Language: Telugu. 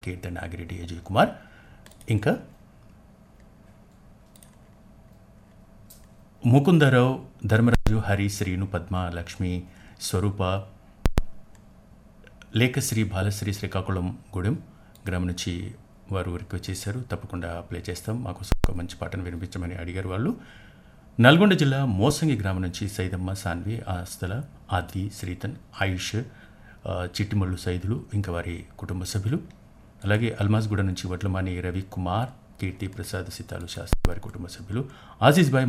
కీర్తన్ నాగిరెడ్డి అజయ్ కుమార్ ఇంకా ముకుందరావు ధర్మరాజు హరి శ్రీను పద్మ లక్ష్మి స్వరూప లేఖశ్రీ బాలశ్రీ శ్రీకాకుళం గూడెం గ్రామం నుంచి వారు రిక్వెస్ట్ చేశారు తప్పకుండా ప్లే చేస్తాం మాకు ఒక మంచి పాటను వినిపించమని అడిగారు వాళ్ళు నల్గొండ జిల్లా మోసంగి గ్రామం నుంచి సైదమ్మ సాన్వి ఆస్తల ఆది శ్రీతన్ ఆయుష్ ఆ, చిట్టిమల్లు సైదులు ఇంకా వారి కుటుంబ సభ్యులు అలాగే అల్మాజ్గూడ నుంచి వడ్లమాని రవి కుమార్ కీర్తి ప్రసాద్ సితాలు శాస్త్రి వారి కుటుంబ సభ్యులు ఆజీజ్ బాయ్